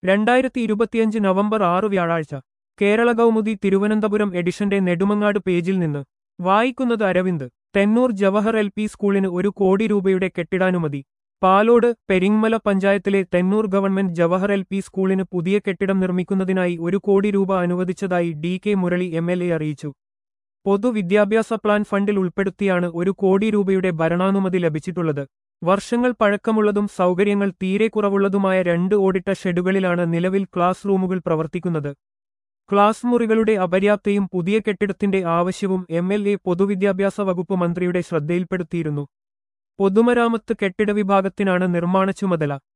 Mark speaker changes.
Speaker 1: രണ്ടായിരത്തി ഇരുപത്തിയഞ്ച് നവംബർ ആറ് വ്യാഴാഴ്ച കേരള കൗമുദി തിരുവനന്തപുരം എഡിഷന്റെ നെടുമങ്ങാട് പേജിൽ നിന്ന് വായിക്കുന്നത് അരവിന്ദ് തെന്നൂർ ജവഹർ എൽ പി സ്കൂളിന് ഒരു കോടി രൂപയുടെ കെട്ടിടാനുമതി പാലോട് പെരിങ്മല പഞ്ചായത്തിലെ Thennoor government Jawahar L P സ്കൂളിന് പുതിയ കെട്ടിടം നിർമ്മിക്കുന്നതിനായി ഒരു കോടി രൂപ അനുവദിച്ചതായി D K Murali M L A അറിയിച്ചു പൊതുവിദ്യാഭ്യാസ പ്ലാൻ ഫണ്ടിൽ ഉൾപ്പെടുത്തിയാണ് ഒരു കോടി രൂപയുടെ ഭരണാനുമതി ലഭിച്ചിട്ടുള്ളത് വർഷങ്ങൾ പഴക്കമുള്ളതും സൗകര്യങ്ങൾ തീരെ കുറവുള്ളതുമായ രണ്ട് ഓടിട്ട ഷെഡുകളിലാണ് നിലവിൽ ക്ലാസ് റൂമുകൾ പ്രവർത്തിക്കുന്നത് ക്ലാസ് മുറികളുടെ അപര്യാപ്തയും പുതിയ കെട്ടിടത്തിന്റെ ആവശ്യവും എം എൽ എ പൊതുവിദ്യാഭ്യാസ വകുപ്പ് മന്ത്രിയുടെ ശ്രദ്ധയിൽപ്പെടുത്തിയിരുന്നു പൊതുമരാമത്ത് കെട്ടിട വിഭാഗത്തിനാണ് നിർമ്മാണ ചുമതല